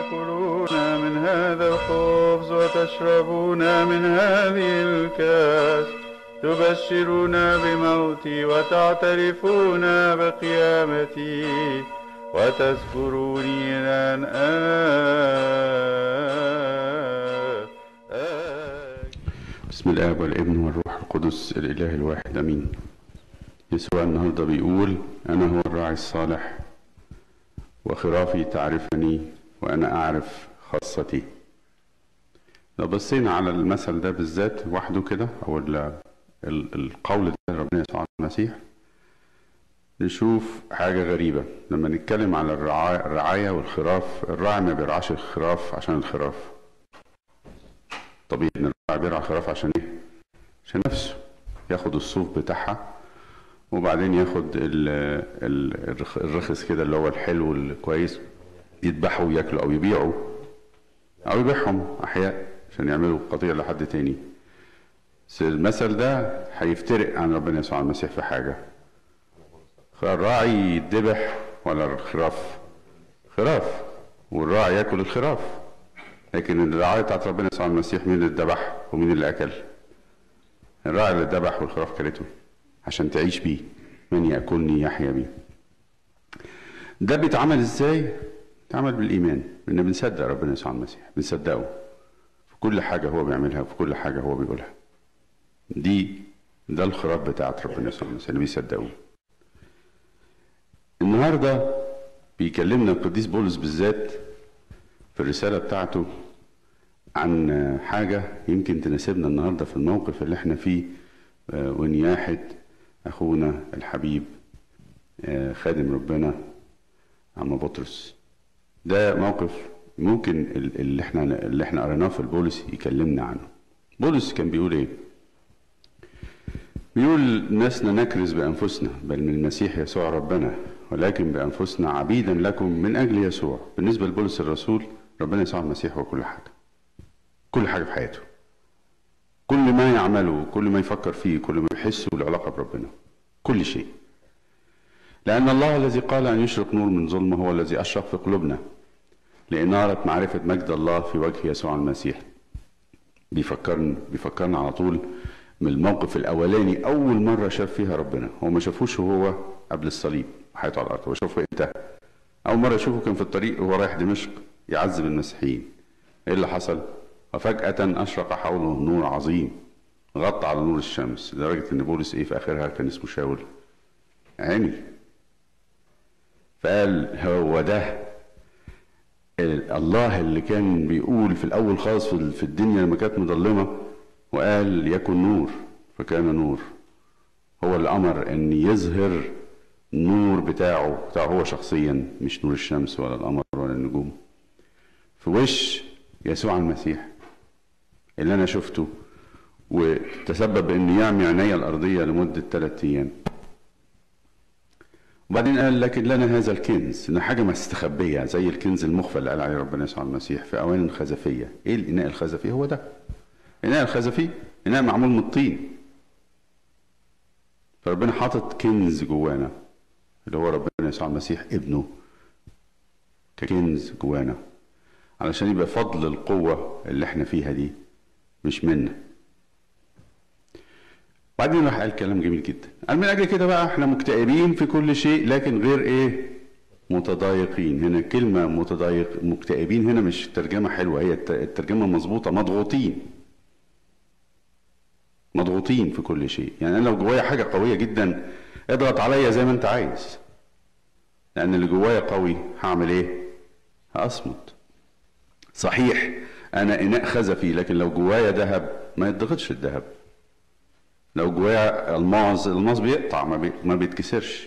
تأكلون من هذا الخبز وتشربون من هذه الكاس تبشرون بموتي وتعترفون بقيامتي وتذكروني الآن بسم الآب والابن والروح القدس الإله الواحد أمين يسوع النهارده بيقول أنا هو الراعي الصالح وخرافي تعرفني وأنا أعرف خاصتي لو بصينا على المثل ده بالذات وحده كده أو ال- ال- القول ده ربنا يسوع المسيح نشوف حاجة غريبة لما نتكلم على الرعاية, الرعاية والخراف الراعي ما بيرعاش الخراف عشان الخراف طبيعي ان الراعي بيرعى الخراف عشان ايه؟ عشان نفسه ياخد الصوف بتاعها وبعدين ياخد ال ال الرخ- الرخص كده اللي هو الحلو الكويس يذبحه وياكله او يبيعه او يبيعهم احياء عشان يعملوا قطيع لحد تاني بس المثل ده هيفترق عن ربنا يسوع المسيح في حاجه الراعي يذبح ولا الخراف خراف والراعي ياكل الخراف لكن الرعايه بتاعت ربنا يسوع المسيح مين اللي ذبح ومين اللي اكل الراعي اللي ذبح والخراف كلته عشان تعيش بيه من ياكلني يحيا بيه ده بيتعمل ازاي بيتعمل بالايمان ان بنصدق ربنا يسوع المسيح بنصدقه في كل حاجه هو بيعملها وفي كل حاجه هو بيقولها دي ده الخراف بتاعت ربنا يسوع المسيح اللي بيصدقوه النهارده بيكلمنا القديس بولس بالذات في الرسالة بتاعته عن حاجة يمكن تناسبنا النهاردة في الموقف اللي احنا فيه آه، ونياحة أخونا الحبيب آه، خادم ربنا عم بطرس ده موقف ممكن ال- اللي احنا اللي احنا قريناه في البولس يكلمنا عنه بولس كان بيقول ايه بيقول لسنا نكرز بأنفسنا بل من المسيح يسوع ربنا ولكن بأنفسنا عبيدا لكم من أجل يسوع بالنسبة لبولس الرسول ربنا يسوع المسيح هو كل حاجة كل حاجة في حياته كل ما يعمله كل ما يفكر فيه كل ما يحسه العلاقة بربنا كل شيء لأن الله الذي قال أن يشرق نور من ظلمة هو الذي أشرق في قلوبنا لإنارة معرفة مجد الله في وجه يسوع المسيح بيفكرنا بيفكرنا على طول من الموقف الاولاني اول مره شاف فيها ربنا هو ما شافوش وهو قبل الصليب حياته على الارض هو شافه امتى اول مره يشوفه كان في الطريق وهو رايح دمشق يعذب المسيحيين ايه اللي حصل وفجاه اشرق حوله نور عظيم غطى على نور الشمس لدرجه ان بولس ايه في اخرها كان اسمه شاول عمي فقال هو ده الله اللي كان بيقول في الاول خالص في في الدنيا لما كانت مظلمه وقال يكن نور فكان نور هو اللي امر ان يظهر النور بتاعه بتاعه هو شخصيا مش نور الشمس ولا القمر ولا النجوم في وش يسوع المسيح اللي انا شفته وتسبب ان يعمي عيني الارضيه لمده ثلاثة ايام وبعدين قال لكن لنا هذا الكنز ان حاجه مستخبيه زي الكنز المخفى اللي قال عليه ربنا يسوع المسيح في اوان خزفيه ايه الاناء الخزفي هو ده الاناء الخزفي اناء معمول من الطين فربنا حاطط كنز جوانا اللي هو ربنا يسوع المسيح ابنه ككنز جوانا علشان يبقى فضل القوة اللي احنا فيها دي مش منا بعدين راح قال كلام جميل جدا قال من اجل كده بقى احنا مكتئبين في كل شيء لكن غير ايه متضايقين هنا كلمة متضايق مكتئبين هنا مش ترجمة حلوة هي الت- الترجمة مظبوطة مضغوطين مضغوطين في كل شيء يعني انا لو جوايا حاجة قوية جدا اضغط عليا زي ما انت عايز لان اللي جوايا قوي هعمل ايه هأصمت صحيح انا اناء خزفي لكن لو جوايا ذهب ما يتضغطش الذهب لو جوايا الماس الماس بيقطع ما, بي... ما بيتكسرش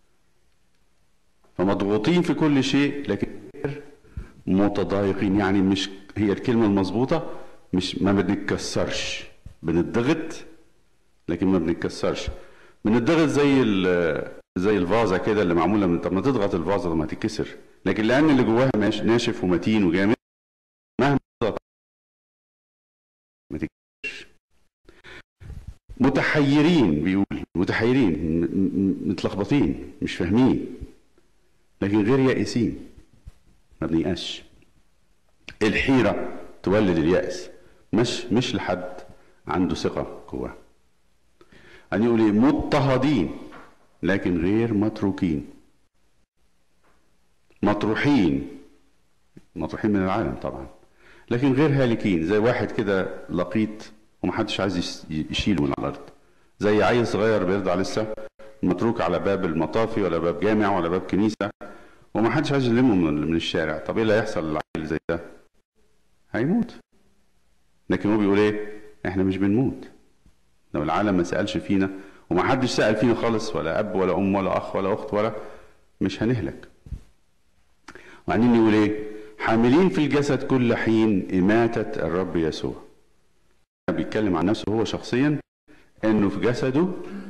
فمضغوطين في كل شيء لكن غير متضايقين يعني مش هي الكلمة المظبوطة مش ما بنتكسرش بنضغط لكن ما بنتكسرش بنضغط زي ال- زي الفازة كده اللي معمولة من طب ما تضغط الفازة لما تتكسر لكن لأن اللي جواها ماش- ناشف ومتين وجامد مهما تضغط ما تتكسرش متحيرين بيقول متحيرين م- م- متلخبطين مش فاهمين لكن غير يائسين ما بنيأسش الحيرة تولد اليأس مش مش لحد عنده ثقة جواه أن يقول إيه؟ مضطهدين لكن غير متروكين مطروحين مطروحين من العالم طبعا لكن غير هالكين زي واحد كده لقيط ومحدش عايز يس- يشيله من على الارض زي عيل صغير بيرضع لسه متروك على باب المطافي ولا باب جامع ولا باب كنيسه ومحدش عايز يلمه من من الشارع طب ايه اللي هيحصل للعيل زي ده هيموت لكن هو بيقول ايه احنا مش بنموت لو العالم ما سالش فينا ومحدش سال فينا خالص ولا اب ولا ام ولا اخ ولا اخت ولا مش هنهلك وبعدين يقول ايه حاملين في الجسد كل حين إماتة الرب يسوع بيتكلم عن نفسه هو شخصيا انه في جسده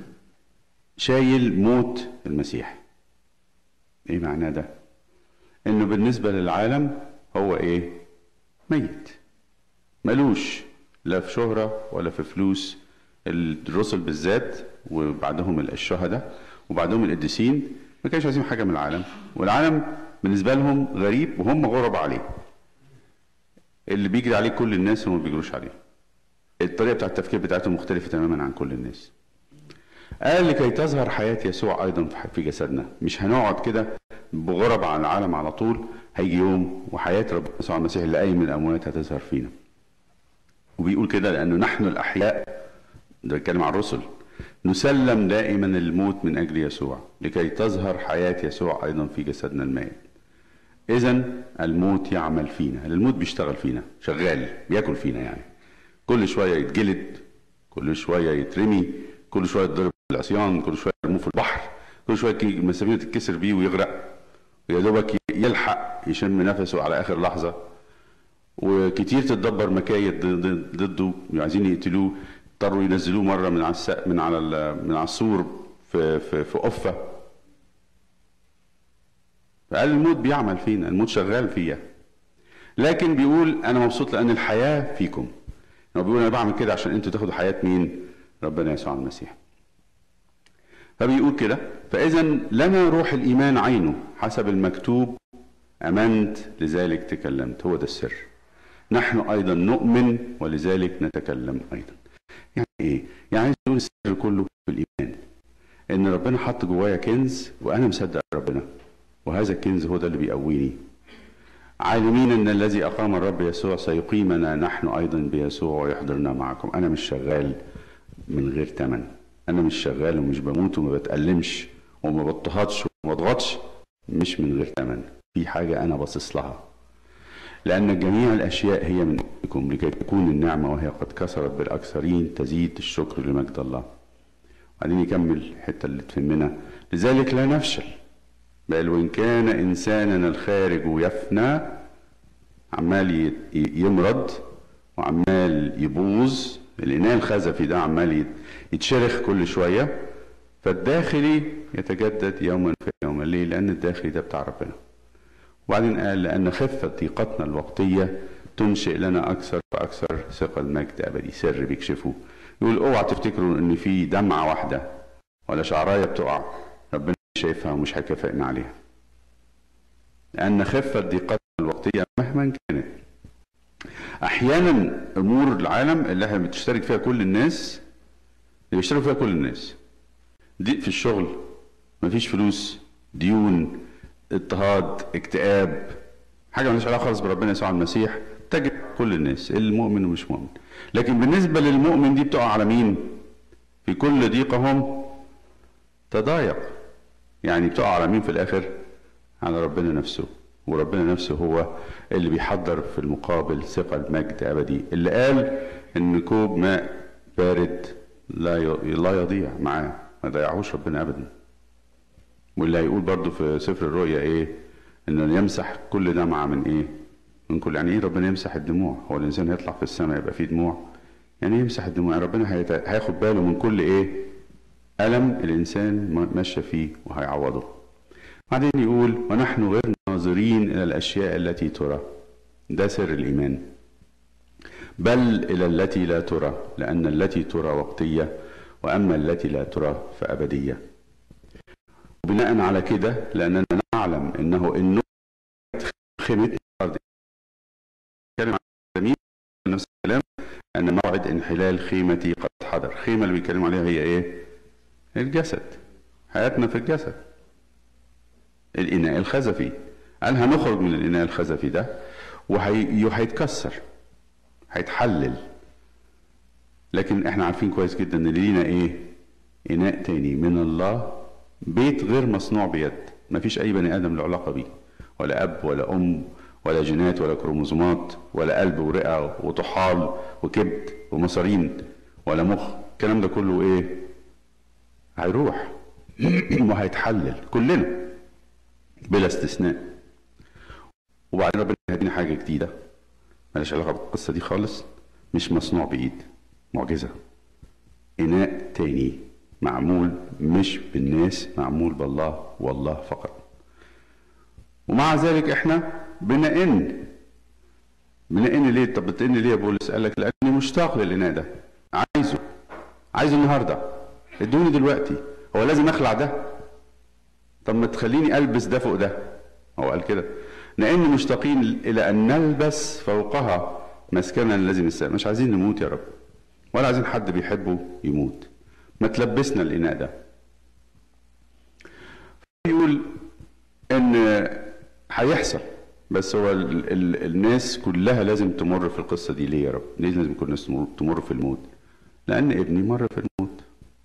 شايل موت المسيح ايه معناه ده انه بالنسبة للعالم هو ايه ميت ملوش لا في شهرة ولا في فلوس الرسل بالذات وبعدهم الشهداء وبعدهم القديسين ما كانش عايزين حاجة من العالم والعالم بالنسبة لهم غريب وهم غرب عليه اللي بيجري عليه كل الناس هم ما بيجروش عليه الطريقة بتاعت التفكير بتاعتهم مختلفة تماما عن كل الناس قال لكي تظهر حياة يسوع أيضا في جسدنا مش هنقعد كده بغرب عن العالم على طول هيجي يوم وحياة ربنا يسوع المسيح اللي قايم من الأموات هتظهر فينا وبيقول كده لأنه نحن الأحياء ده بيتكلم عن الرسل نسلم دائما الموت من أجل يسوع لكي تظهر حياة يسوع أيضا في جسدنا المائت إذا الموت يعمل فينا الموت بيشتغل فينا شغال بياكل فينا يعني كل شوية يتجلد كل شوية يترمي كل شوية يتضرب بالعصيان كل شوية يرموه في البحر كل شوية السفينة تتكسر بيه ويغرق ويا دوبك يلحق يشم نفسه على آخر لحظة وكتير تتدبر مكايد ضده عايزين يقتلوه اضطروا ينزلوه مره من على السق من على من على السور في في في قفه فقال الموت بيعمل فينا الموت شغال فيا لكن بيقول انا مبسوط لان الحياه فيكم هو بيقول انا بعمل كده عشان انتوا تاخدوا حياه مين ربنا يسوع المسيح فبيقول كده فاذا لنا روح الايمان عينه حسب المكتوب امنت لذلك تكلمت هو ده السر نحن ايضا نؤمن ولذلك نتكلم ايضا يعني ايه؟ يعني عايز تقول السر كله في الايمان ان ربنا حط جوايا كنز وانا مصدق ربنا وهذا الكنز هو ده اللي بيقويني عالمين ان الذي اقام الرب يسوع سيقيمنا نحن ايضا بيسوع ويحضرنا معكم انا مش شغال من غير ثمن انا مش شغال ومش بموت وما بتألمش وما بضطهدش وما بضغطش مش من غير ثمن في حاجه انا باصص لها لأن جميع الأشياء هي منكم لكي تكون النعمة وهي قد كسرت بالأكثرين تزيد الشكر لمجد الله بعدين يكمل الحتة اللي تهمنا لذلك لا نفشل بل وإن كان إنساننا الخارج يفنى عمال يمرض وعمال يبوظ الإناء الخزفي ده عمال يتشرخ كل شوية فالداخلي يتجدد يوما في يوم ليه؟ لأن الداخلي ده بتاع ربنا وبعدين قال لأن خفة ضيقتنا الوقتية تنشئ لنا أكثر فأكثر ثقل مجد أبدي سر بيكشفه يقول اوعى تفتكروا إن في دمعة واحدة ولا شعراية بتقع ربنا شايفها ومش هيكافئنا عليها لأن خفة ضيقتنا الوقتية مهما كانت أحيانا أمور العالم اللي احنا بتشترك فيها كل الناس اللي بيشتركوا فيها كل الناس ضيق في الشغل مفيش فلوس ديون اضطهاد اكتئاب حاجه مالهاش علاقه خالص بربنا يسوع المسيح تجد كل الناس المؤمن ومش مؤمن لكن بالنسبه للمؤمن دي بتقع على مين في كل ضيقهم تضايق يعني بتقع على مين في الاخر على ربنا نفسه وربنا نفسه هو اللي بيحضر في المقابل ثقة مجد أبدي اللي قال إن كوب ماء بارد لا لا يضيع معاه ما ضيعهوش ربنا أبدا واللي هيقول برضو في سفر الرؤيا ايه انه يمسح كل دمعة من ايه من كل يعني ايه ربنا يمسح الدموع هو الانسان هيطلع في السماء يبقى فيه دموع يعني يمسح الدموع يعني ربنا هياخد باله من كل ايه ألم الإنسان ماشي فيه وهيعوضه بعدين يقول ونحن غير ناظرين إلى الأشياء التي ترى ده سر الإيمان بل إلى التي لا ترى لأن التي ترى وقتية وأما التي لا ترى فأبدية وبناء على كده لأننا نعلم أنه إن خيمة الأرض بيتكلم عن مين نفس الكلام ان موعد انحلال خيمتي قد حضر الخيمه اللي بيتكلموا عليها هي ايه الجسد حياتنا في الجسد الاناء الخزفي قال هنخرج من الاناء الخزفي ده وهيتكسر هيتحلل لكن احنا عارفين كويس جدا ان لينا ايه اناء تاني من الله بيت غير مصنوع بيد مفيش اي بني ادم له علاقه بيه ولا اب ولا ام ولا جينات ولا كروموزومات ولا قلب ورئه وطحال وكبد ومصارين ولا مخ الكلام ده كله ايه هيروح وهيتحلل كلنا بلا استثناء وبعدين ربنا هيدينا حاجه جديده مالهاش علاقه بالقصه دي خالص مش مصنوع بايد معجزه اناء تاني معمول مش بالناس معمول بالله والله فقط ومع ذلك احنا بنئن بنئن ليه طب بتئن ليه يا بولس قال لك لاني مشتاق للاناء ده عايزه عايزه النهارده ادوني دلوقتي هو لازم اخلع ده طب ما تخليني البس ده فوق ده هو قال كده لان مشتاقين الى ان نلبس فوقها مسكنا الذي السماء مش عايزين نموت يا رب ولا عايزين حد بيحبه يموت ما تلبسنا الاناء ده يقول ان هيحصل بس هو ال ال الناس كلها لازم تمر في القصه دي ليه يا رب؟ ليه لازم كل الناس تمر في الموت؟ لان ابني مر في الموت.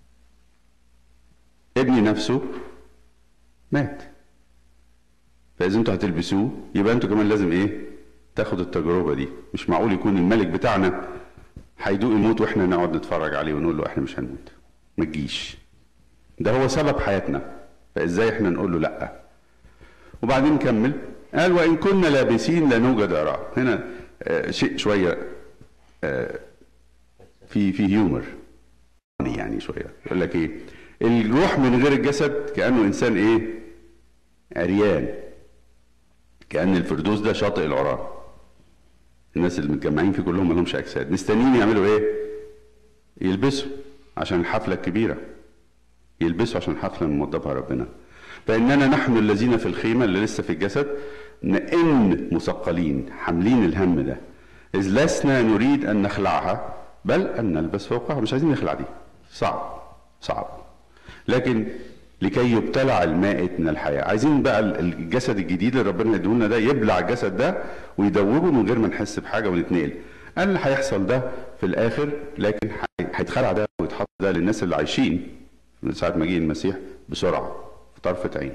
ابني نفسه مات. فاذا انتوا هتلبسوه يبقى انتوا كمان لازم ايه؟ تاخدوا التجربه دي، مش معقول يكون الملك بتاعنا هيدوق الموت واحنا نقعد نتفرج عليه ونقول له احنا مش هنموت. ما تجيش. ده هو سبب حياتنا، فازاي احنا نقول له لأ؟ وبعدين نكمل قال وإن كنا لابسين لا نوجد آراء هنا آه شيء شوية آه في في هيومر يعني شوية يقول لك إيه الروح من غير الجسد كأنه إنسان إيه عريان كأن الفردوس ده شاطئ العران الناس اللي متجمعين فيه كلهم مالهمش أجساد مستنيين يعملوا إيه يلبسوا عشان الحفلة الكبيرة يلبسوا عشان الحفلة الموضبها ربنا فإننا نحن الذين في الخيمة اللي لسه في الجسد نئن مثقلين حاملين الهم ده إذ لسنا نريد أن نخلعها بل أن نلبس فوقها مش عايزين نخلع دي صعب صعب لكن لكي يبتلع المائت من الحياة عايزين بقى الجسد الجديد اللي ربنا يديهولنا ده يبلع الجسد ده ويدوبه من غير ما نحس بحاجة ونتنقل قال اللي هيحصل ده في الآخر لكن هيتخلع ده ويتحط ده للناس اللي عايشين من ساعة ما جه المسيح بسرعة في طرفة عين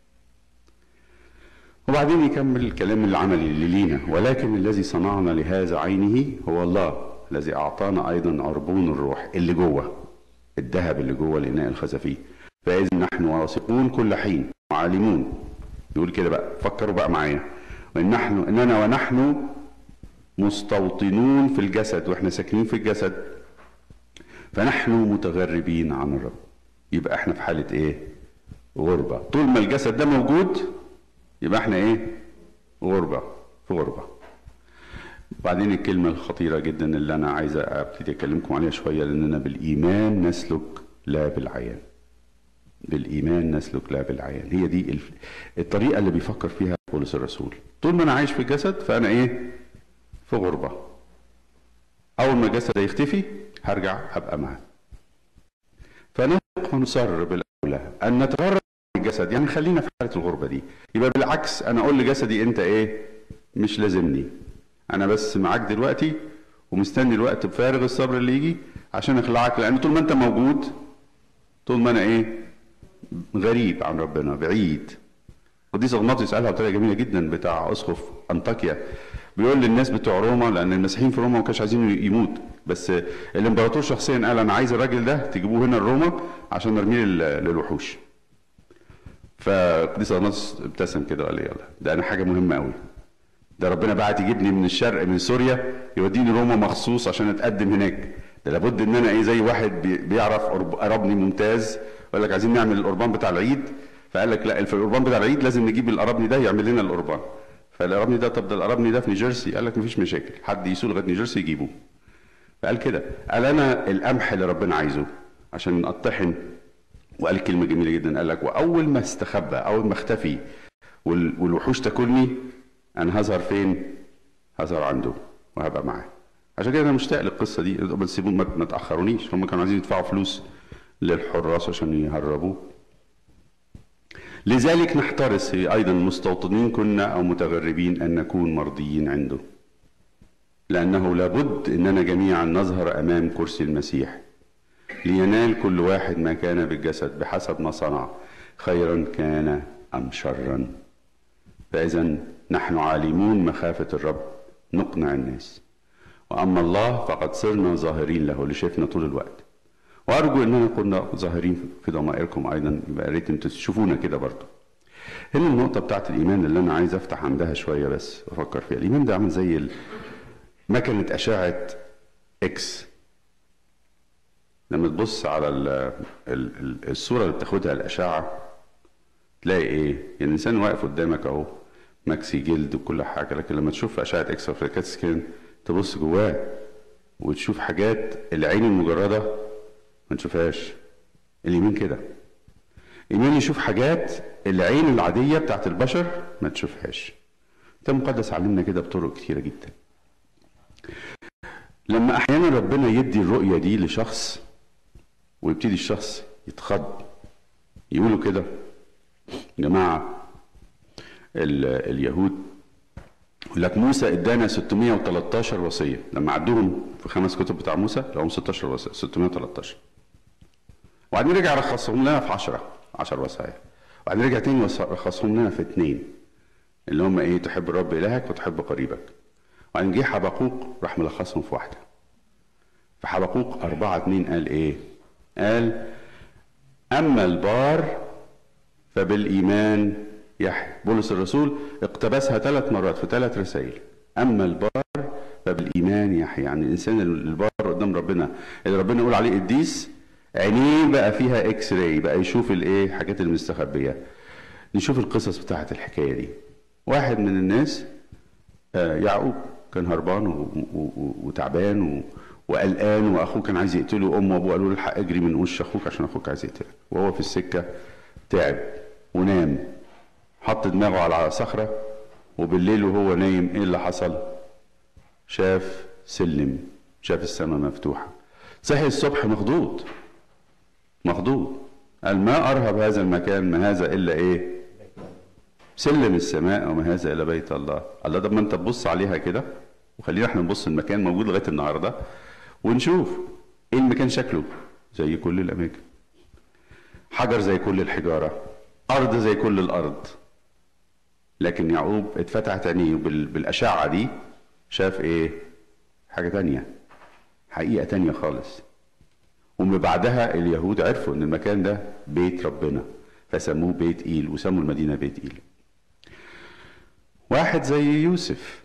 وبعدين يكمل الكلام العملي اللي لينا ولكن الذي صنعنا لهذا عينه هو الله الذي أعطانا أيضا عربون الروح اللي جوه الذهب اللي جوه الإناء الخزفي فإذا نحن واثقون كل حين وعالمون يقول كده بقى فكروا بقى معايا وإن نحن إننا ونحن مستوطنون في الجسد واحنا ساكنين في الجسد فنحن متغربين عن الرب يبقى احنا في حالة ايه غربة طول ما الجسد ده موجود يبقى احنا ايه غربة في غربة بعدين الكلمة الخطيرة جدا اللي أنا عايز أبتدي أكلمكم عليها شوية لأننا بالإيمان نسلك لا بالعيان بالإيمان نسلك لا بالعيان هي دي الطريقة اللي بيفكر فيها بولس الرسول طول ما أنا عايش في الجسد فأنا إيه في غربة أول ما الجسد يختفي هرجع أبقى معاه فنثق ونصر بالأولى أن نتغرب الجسد يعني خلينا في حالة الغربة دي يبقى بالعكس أنا أقول لجسدي أنت إيه مش لازمني أنا بس معاك دلوقتي ومستني الوقت بفارغ الصبر اللي يجي عشان أخلعك لأن طول ما أنت موجود طول ما أنا إيه غريب عن ربنا بعيد قديس اغناطيوس قالها بطريقه جميله جدا بتاع اسقف انطاكيا بيقول للناس بتوع روما لان المسيحيين في روما ما كانوش عايزين يموت بس الامبراطور شخصيا قال انا عايز الراجل ده تجيبوه هنا لروما عشان نرميه للوحوش فقديس اغناطيوس ابتسم كده وقال لي يلا ده انا حاجه مهمه قوي ده ربنا بعت يجيبني من الشرق من سوريا يوديني روما مخصوص عشان اتقدم هناك ده لابد ان انا ايه زي واحد بيعرف قربني ممتاز يقول لك عايزين نعمل القربان بتاع العيد فقال لك لا في القربان بتاع العيد لازم نجيب القربني ده يعمل لنا القربان فالقربني ده طب ده القربني ده في نيوجيرسي قال لك مفيش مشاكل حد يسوق لغايه نيوجيرسي يجيبه فقال كده قال انا القمح اللي ربنا عايزه عشان اطحن وقال كلمه جميله جدا قال لك واول ما استخبى اول ما اختفي والوحوش تاكلني انا هظهر فين؟ هظهر عنده وهبقى معاه عشان كده انا مشتاق للقصه دي ما تسيبون ما ما تاخرونيش هم كانوا عايزين يدفعوا فلوس للحراس عشان يهربوه لذلك نحترس ايضا مستوطنين كنا او متغربين ان نكون مرضيين عنده لانه لابد اننا جميعا نظهر امام كرسي المسيح لينال كل واحد ما كان بالجسد بحسب ما صنع خيرا كان ام شرا فاذا نحن عالمون مخافه الرب نقنع الناس واما الله فقد صرنا ظاهرين له اللي شفنا طول الوقت وارجو اننا كنا ظاهرين في ضمائركم ايضا يبقى يا ريت انتوا تشوفونا كده برضه هنا النقطة بتاعت الإيمان اللي أنا عايز أفتح عندها شوية بس أفكر فيها، الإيمان ده عامل زي ال- مكنة أشعة إكس لما تبص على ال ال ال الصورة اللي بتاخدها الأشعة تلاقي إيه؟ يعني الإنسان واقف قدامك أهو مكسي جلد وكل حاجة لكن لما تشوف أشعة إكس أو كات سكان تبص جواه وتشوف حاجات العين المجردة ما تشوفهاش اليمين كده ايمان يشوف حاجات العين العاديه بتاعت البشر ما تشوفهاش الكتاب المقدس علمنا كده بطرق كتيره جدا لما احيانا ربنا يدي الرؤيه دي لشخص ويبتدي الشخص يتخض يقولوا كده جماعه ال- اليهود يقول لك موسى ادانا 613 وصيه لما عدوهم في خمس كتب بتاع موسى لهم 16 وصيه 613 وبعدين رجع رخصهم لنا في 10 10 وصايا وبعدين رجع تاني وص- رخصهم لنا في اثنين اللي هم ايه تحب الرب الهك وتحب قريبك وبعدين جه حبقوق راح ملخصهم في واحده في حبقوق أربعة اتنين قال ايه قال أما البار فبالإيمان يحيى بولس الرسول اقتبسها ثلاث مرات في ثلاث رسائل أما البار فبالإيمان يحيى يعني الإنسان البار قدام ربنا اللي ربنا يقول عليه قديس عينيه بقى فيها اكس راي بقى يشوف الايه الحاجات المستخبيه نشوف القصص بتاعت الحكايه دي واحد من الناس آه، يعقوب كان هربان و- و- و- وتعبان و- وقلقان واخوه كان عايز يقتله امه وابوه قالوا له الحق اجري من وش اخوك عشان اخوك عايز يقتلك وهو في السكه تعب ونام حط دماغه على صخره وبالليل وهو نايم ايه اللي حصل شاف سلم شاف السماء مفتوحه صحي الصبح مخضوض مخضوض قال ما ارهب هذا المكان ما هذا الا ايه سلم السماء وما هذا الا بيت الله الله طب ما انت تبص عليها كده وخلينا احنا نبص المكان موجود لغايه النهارده ونشوف ايه المكان شكله زي كل الاماكن حجر زي كل الحجاره ارض زي كل الارض لكن يعقوب اتفتحت عينيه بال- بالاشعه دي شاف ايه حاجه تانية حقيقه تانية خالص ومن بعدها اليهود عرفوا ان المكان ده بيت ربنا فسموه بيت ايل وسموا المدينه بيت ايل واحد زي يوسف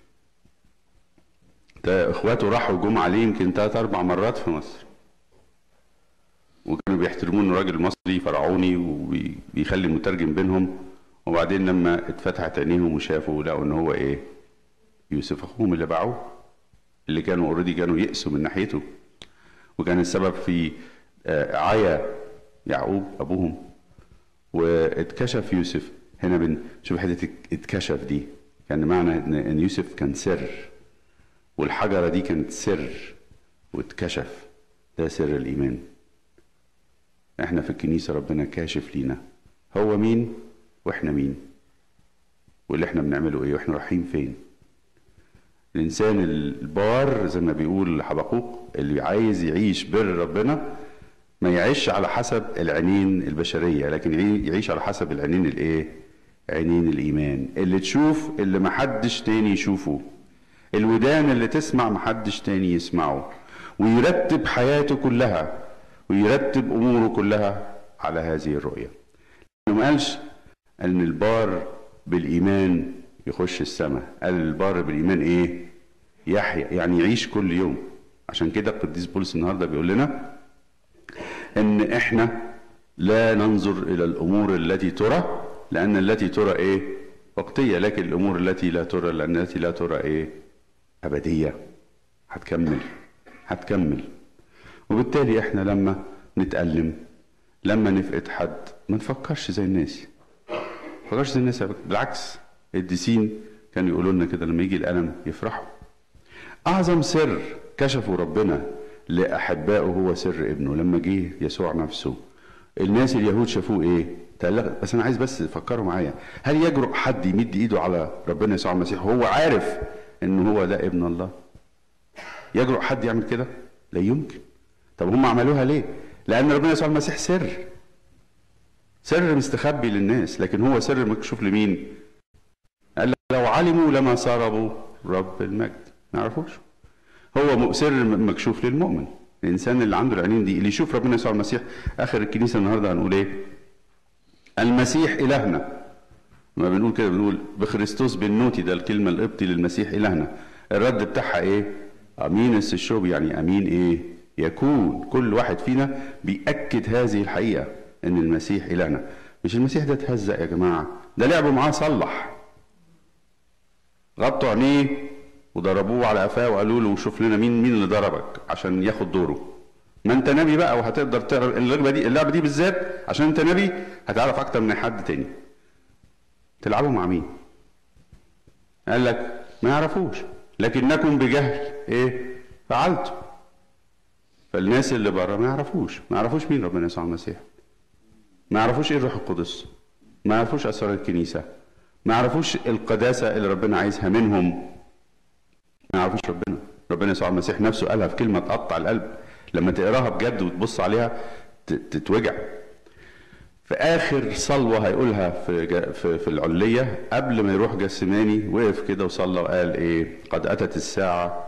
ده اخواته راحوا جم عليه يمكن ثلاث اربع مرات في مصر وكانوا بيحترموه انه راجل مصري فرعوني وبيخلي مترجم بينهم وبعدين لما اتفتحت عينيهم وشافوا لقوا ان هو ايه يوسف اخوهم اللي باعوه اللي كانوا اوريدي كانوا يئسوا من ناحيته وكان السبب في آه، عيا يعقوب ابوهم واتكشف يوسف هنا بنشوف حته اتكشف دي كان معنى ان إن يوسف كان سر والحجره دي كانت سر واتكشف ده سر الايمان احنا في الكنيسه ربنا كاشف لينا هو مين واحنا مين واللي احنا بنعمله ايه واحنا رايحين فين الانسان البار زي ما بيقول حبقوق اللي عايز يعيش بر ربنا ما يعيش على حسب العينين البشريه لكن يعي- يعيش على حسب العينين الايه عينين الايمان اللي تشوف اللي محدش تاني يشوفه الودان اللي تسمع محدش تاني يسمعه ويرتب حياته كلها ويرتب اموره كلها على هذه الرؤيه ما قالش ان البار بالايمان يخش السماء قال البار بالايمان ايه يحيى يعني يعيش كل يوم عشان كده القديس بولس النهارده بيقول لنا ان احنا لا ننظر الى الامور التي ترى لان التي ترى ايه وقتيه لكن الامور التي لا ترى لان التي لا ترى ايه ابديه هتكمل هتكمل وبالتالي احنا لما نتألم لما نفقد حد ما نفكرش زي الناس ما نفكرش زي الناس بالعكس القديسين كانوا يقولوا لنا كده لما يجي الألم يفرحوا اعظم سر كشفه ربنا لاحبائه هو سر ابنه لما جه يسوع نفسه الناس اليهود شافوه ايه تقلق بس انا عايز بس تفكروا معايا هل يجرؤ حد يمد ايده على ربنا يسوع المسيح وهو عارف ان هو ده ابن الله يجرؤ حد يعمل كده لا يمكن طب هم عملوها ليه لان ربنا يسوع المسيح سر سر مستخبي للناس لكن هو سر مكشوف لمين قال لو علموا لما صاروا رب المجد ما يعرفوش هو سر مكشوف للمؤمن الانسان اللي عنده العينين دي اللي يشوف ربنا يسوع المسيح اخر الكنيسه النهارده هنقول ايه المسيح الهنا ما بنقول كده بنقول بخريستوس بالنوتي ده الكلمه القبطي للمسيح الهنا الرد بتاعها ايه امين الشوب يعني امين ايه يكون كل واحد فينا بيأكد هذه الحقيقه ان المسيح الهنا مش المسيح ده اتهزق يا جماعه ده لعبوا معاه صلح غطوا عينيه وضربوه على قفاه وقالوا له شوف لنا مين مين اللي ضربك عشان ياخد دوره ما انت نبي بقى وهتقدر تعرف اللعبه دي اللعبه دي بالذات عشان انت نبي هتعرف اكتر من حد تاني تلعبوا مع مين قال لك ما يعرفوش لكنكم بجهل ايه فعلتوا فالناس اللي بره ما يعرفوش ما يعرفوش مين ربنا يسوع المسيح ما يعرفوش ايه الروح القدس ما يعرفوش اسرار الكنيسه ما يعرفوش القداسه اللي ربنا عايزها منهم ما يعرفوش ربنا ربنا يسوع المسيح نفسه قالها في كلمه تقطع القلب لما تقراها بجد وتبص عليها تتوجع في اخر صلوه هيقولها في في في العليه قبل ما يروح جسماني وقف كده وصلى وقال ايه قد اتت الساعه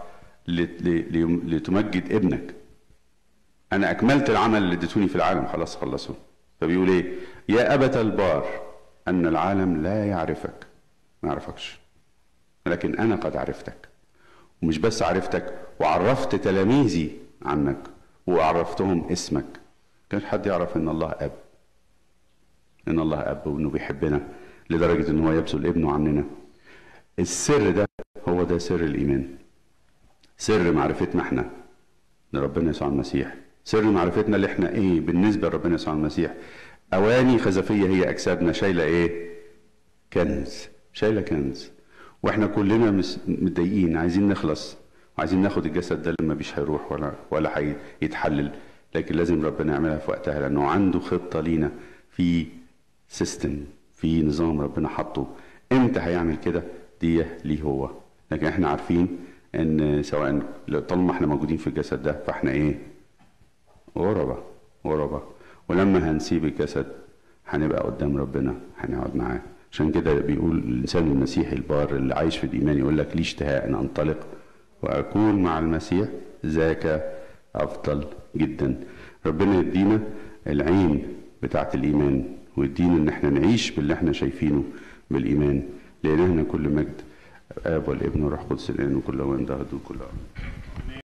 لتمجد ابنك انا اكملت العمل اللي اديتوني في العالم خلاص خلصوا فبيقول ايه يا ابت البار ان العالم لا يعرفك ما يعرفكش لكن انا قد عرفتك ومش بس عرفتك وعرفت تلاميذي عنك وعرفتهم اسمك كانش حد يعرف ان الله اب ان الله اب وانه بيحبنا لدرجه ان هو يبذل ابنه عننا السر ده هو ده سر الايمان سر معرفتنا احنا لربنا يسوع المسيح سر معرفتنا اللي احنا ايه بالنسبه لربنا يسوع المسيح اواني خزفيه هي اجسادنا شايله ايه كنز شايله كنز واحنا كلنا متضايقين عايزين نخلص وعايزين ناخد الجسد ده اللي ما بيش هيروح ولا ولا هيتحلل لكن لازم ربنا يعملها في وقتها لانه عنده خطه لينا في سيستم في نظام ربنا حاطه امتى هيعمل كده دي ليه هو لكن احنا عارفين ان سواء طالما احنا موجودين في الجسد ده فاحنا ايه غربة غربة ولما هنسيب الجسد هنبقى قدام ربنا هنقعد معاه عشان كده بيقول الانسان المسيحي البار اللي عايش في الايمان يقول لك لي اشتهاء ان انطلق واكون مع المسيح ذاك افضل جدا ربنا يدينا العين بتاعت الايمان ويدينا ان احنا نعيش باللي احنا شايفينه بالايمان لالهنا كل مجد اب والابن والروح القدس الان وكل وين ده كل